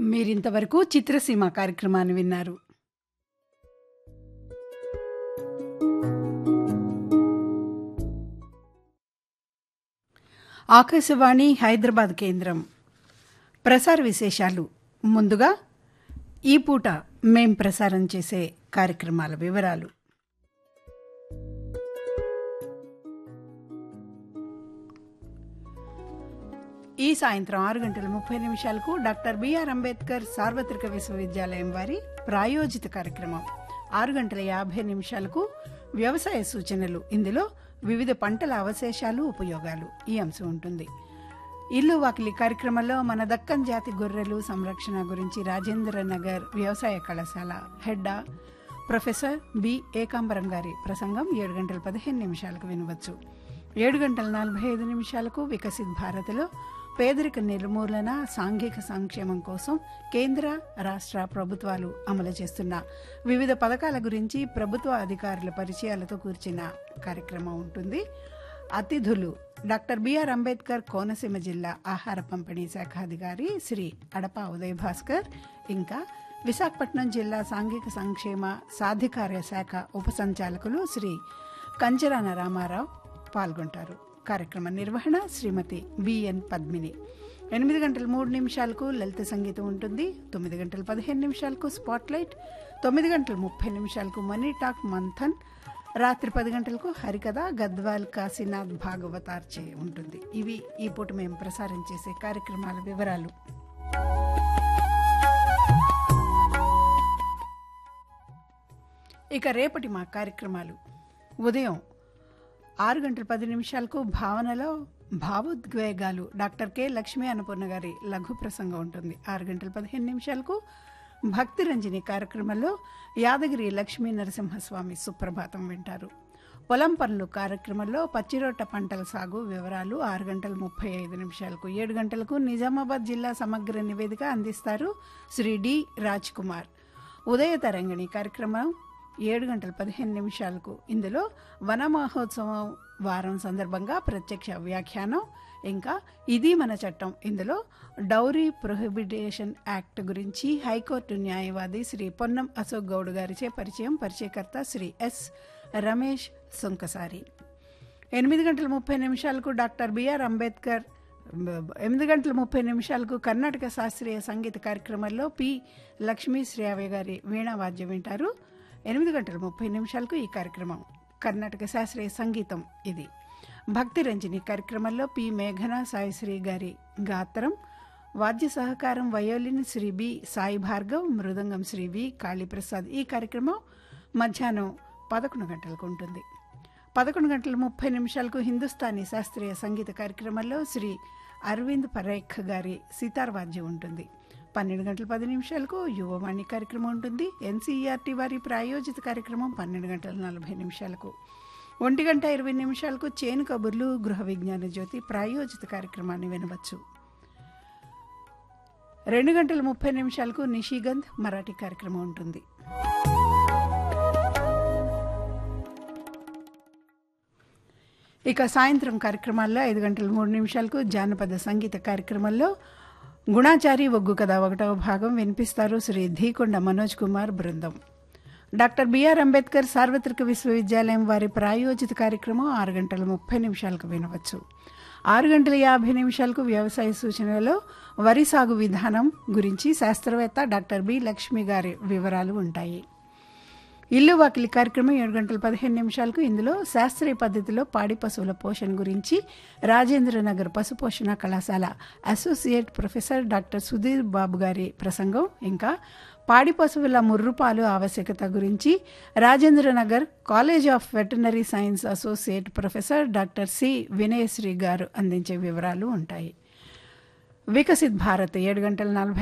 మీరింతవరకు చిత్రసీమ కార్యక్రమాన్ని విన్నారు ఆకాశవాణి హైదరాబాద్ కేంద్రం ప్రసార విశేషాలు ముందుగా ఈ పూట మేం ప్రసారం చేసే కార్యక్రమాల వివరాలు ఈ సాయంత్రం ఆరు గంటల ముప్పై నిమిషాలకు డాక్టర్ బిఆర్ అంబేద్కర్ సార్వత్రిక విశ్వవిద్యాలయం వారి ప్రాయోజిత కార్యక్రమం ఆరు గంటల యాభై నిమిషాలకు వ్యవసాయ సూచనలు ఇందులో వివిధ పంటల అవశేషాలు ఉపయోగాలు ఈ అంశం ఉంటుంది ఇల్లు వాకిలి కార్యక్రమంలో మన దక్కన్ జాతి గొర్రెలు సంరక్షణ గురించి రాజేంద్ర నగర్ వ్యవసాయ కళాశాల హెడ్ ప్రొఫెసర్ బి ఏకాంబరం గారి ప్రసంగం ఏడు గంటల పదిహేను నిమిషాలకు వినవచ్చు ఏడు గంటల నలభై ఐదు నిమిషాలకు వికసిత్ భారత్లో పేదరిక నిర్మూలన సాంఘిక సంక్షేమం కోసం కేంద్ర రాష్ట్ర ప్రభుత్వాలు అమలు చేస్తున్న వివిధ పథకాల గురించి ప్రభుత్వ అధికారుల పరిచయాలతో కూర్చిన కార్యక్రమం ఉంటుంది అతిథులు డాక్టర్ బిఆర్ అంబేద్కర్ కోనసీమ జిల్లా ఆహార పంపిణీ శాఖ అధికారి శ్రీ అడప ఉదయ్ భాస్కర్ ఇంకా విశాఖపట్నం జిల్లా సాంఘిక సంక్షేమ సాధికార శాఖ ఉప సంచాలకులు శ్రీ కంచరాన రామారావు పాల్గొంటారు కార్యక్రమ నిర్వహణ శ్రీమతి బిఎన్ పద్మిని ఎనిమిది గంటల మూడు నిమిషాలకు లలిత సంగీతం ఉంటుంది తొమ్మిది గంటల పదిహేను నిమిషాలకు స్పాట్లైట్ తొమ్మిది గంటల ముప్పై నిమిషాలకు మనీ టాక్ మంథన్ రాత్రి పది గంటలకు హరికథ గద్వాల్ కాశీనాథ్ భాగవతార్చే ఉంటుంది ఇవి ఈ పూట మేము ప్రసారం చేసే కార్యక్రమాల వివరాలు ఇక రేపటి మా కార్యక్రమాలు ఉదయం ఆరు గంటల పది నిమిషాలకు భావనలో భావోద్వేగాలు డాక్టర్ కె లక్ష్మీ అన్నపూర్ణ గారి లఘు ప్రసంగం ఉంటుంది ఆరు గంటల పదిహేను నిమిషాలకు భక్తి రంజని కార్యక్రమంలో యాదగిరి లక్ష్మీ నరసింహస్వామి సుప్రభాతం వింటారు పొలం పనులు కార్యక్రమంలో పచ్చిరొట్ట పంటల సాగు వివరాలు ఆరు గంటల ముప్పై ఐదు నిమిషాలకు ఏడు గంటలకు నిజామాబాద్ జిల్లా సమగ్ర నివేదిక అందిస్తారు శ్రీ డి రాజ్ కుమార్ ఉదయ తరంగిణి కార్యక్రమం ఏడు గంటల పదిహేను నిమిషాలకు ఇందులో వన మహోత్సవం వారం సందర్భంగా ప్రత్యక్ష వ్యాఖ్యానం ఇంకా ఇది మన చట్టం ఇందులో డౌరీ ప్రొహిబిటేషన్ యాక్ట్ గురించి హైకోర్టు న్యాయవాది శ్రీ పొన్నం అశోక్ గౌడ్ గారిచే పరిచయం పరిచయకర్త శ్రీ ఎస్ రమేష్ సుంకసారి ఎనిమిది గంటల ముప్పై నిమిషాలకు డాక్టర్ బిఆర్ అంబేద్కర్ ఎనిమిది గంటల ముప్పై నిమిషాలకు కర్ణాటక శాస్త్రీయ సంగీత కార్యక్రమంలో పి లక్ష్మీ శ్రేయవ్య గారి వీణావాద్యం వింటారు ఎనిమిది గంటల ముప్పై నిమిషాలకు ఈ కార్యక్రమం కర్ణాటక శాస్త్రీయ సంగీతం ఇది భక్తి రంజని కార్యక్రమంలో పి మేఘన సాయిశ్రీ గారి గాత్రం వాద్య సహకారం వయోలిన్ శ్రీ బి సాయి భార్గవ్ మృదంగం శ్రీ వి కాళీప్రసాద్ ఈ కార్యక్రమం మధ్యాహ్నం పదకొండు గంటలకు ఉంటుంది పదకొండు గంటల ముప్పై నిమిషాలకు హిందుస్థానీ శాస్త్రీయ సంగీత కార్యక్రమంలో శ్రీ అరవింద్ పరేఖ్ గారి సితార్ వాద్యం ఉంటుంది పన్నెండు గంటల పది నిమిషాలకు యువవాణి కార్యక్రమం ఉంటుంది ఎన్సీఈఆర్టీ వారి ప్రాయోజిత కార్యక్రమం పన్నెండు గంటల నలభై నిమిషాలకు ఒంటి గంట ఇరవై నిమిషాలకు చేను కబుర్లు గృహ విజ్ఞాన జ్యోతి ప్రాయోజిత కార్యక్రమాన్ని వినవచ్చు రెండు గంటల ముప్పై నిమిషాలకు నిషిగంధ్ మరాఠీ కార్యక్రమం ఉంటుంది ఇక సాయంత్రం కార్యక్రమాల్లో ఐదు గంటల మూడు నిమిషాలకు జానపద సంగీత కార్యక్రమంలో గుణాచారి ఒగ్గు కథ ఒకటవ భాగం వినిపిస్తారు శ్రీ ధీకొండ మనోజ్ కుమార్ బృందం డాక్టర్ బిఆర్ అంబేద్కర్ సార్వత్రిక విశ్వవిద్యాలయం వారి ప్రాయోజిత కార్యక్రమం ఆరు గంటల ముప్పై నిమిషాలకు వినవచ్చు ఆరు గంటల యాభై నిమిషాలకు వ్యవసాయ సూచనలో వరి సాగు విధానం గురించి శాస్త్రవేత్త డాక్టర్ బి లక్ష్మి గారి వివరాలు ఉంటాయి ఇల్లు వాకిలి కార్యక్రమం ఏడు గంటల పదిహేను నిమిషాలకు ఇందులో శాస్త్రీయ పద్ధతిలో పాడి పశువుల పోషణ గురించి రాజేంద్ర నగర్ పశు పోషణ కళాశాల associate professor doctor Sudheer Babu గారి ప్రసంగం ఇంకా పాడి పశువుల ముర్రుపాలు ఆవశ్యకత గురించి Rajendra Nagar college of veterinary science associate professor doctor C Vinayasri గారు అందించే వివరాలు ఉంటాయి వికసిత్ భారత్ ఏడు గంటల నలభై